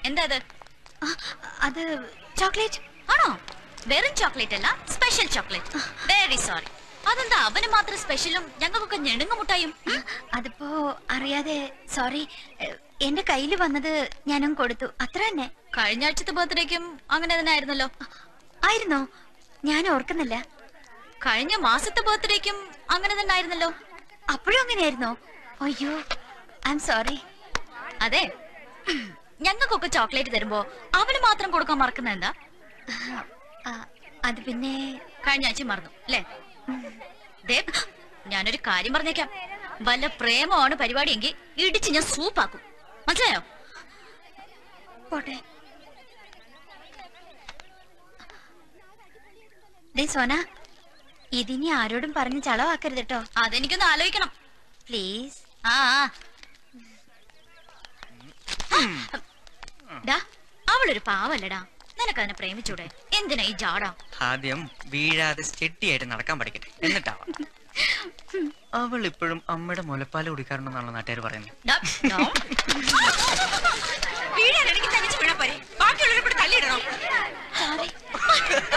എന്താ അത് ആ, അത് ചോക്ലേറ്റ് ആണോ വെറും ചോക്ലേറ്റ് അല്ല സ്പെഷ്യൽ ചോക്ലേറ്റ് വെരി സോറി അതെന്താ അവന് മാത്രം സ്പെഷ്യലും ഞങ്ങൾക്കൊക്കെ ഞെണുങ്ങുമുട്ടായും അതിപ്പോ അറിയാതെ സോറി എന്റെ കയ്യിൽ വന്നത് ഞാനും കൊടുത്തു അത്ര തന്നെ കഴിഞ്ഞ ആഴ്ചത്തെ ബർത്ത്ഡേക്കും അങ്ങനെ തന്നെ ആയിരുന്നല്ലോ ആയിരുന്നോ ഞാൻ ഓർക്കുന്നില്ല കഴിഞ്ഞ മാസത്തെ ബർത്ത്ഡേക്കും അങ്ങനെ തന്നെ ആയിരുന്നല്ലോ അപ്പോഴും അങ്ങനെയായിരുന്നോ അയ്യോ ഐ എം സോറി അതെ ഞങ്ങൾക്കൊക്കെ ചോക്ലേറ്റ് തരുമ്പോ അവന് മാത്രം കൊടുക്കാൻ മറക്കുന്ന എന്താ അത് പിന്നെ കഴിഞ്ഞ ആഴ്ച മറന്നു അല്ലേ ദേ ഞാനൊരു കാര്യം പറഞ്ഞേക്കാം വല്ല പ്രേമമാണ് പരിപാടിയെങ്കിൽ ഇടിച്ച് ഞാൻ സൂപ്പാക്കും മനസ്സിലായോ പോട്ടെ ദേ സോന ഇതിനി ആരോടും പറഞ്ഞ് ചളവാക്കരുത് കേട്ടോ അതെനിക്കൊന്ന് ആലോചിക്കണം പ്ലീസ് ആ ആ. ഡാ അവളൊരു പാവല്ലടാ നിനക്കതിനെ പ്രേമിച്ചൂടെ എന്തിനാ ഈ ജാടാ ആദ്യം വീഴാതെ സ്റ്റെഡിയായിട്ട് നടക്കാൻ പഠിക്കട്ടെ എന്നിട്ടാവാം അവൾ ഇപ്പോഴും അമ്മയുടെ മുലപ്പാല് കുടിക്കാറുണ്ടെന്നാണല്ലോ നാട്ടുകാർ പറയുന്നത് ഡാ, ഡാ. വീഴാനാണെങ്കിൽ തനിച്ച് വീണാ പോരെ ബാക്കിയുള്ളവരെ കൂടെ തള്ളിയിടണോ സോറി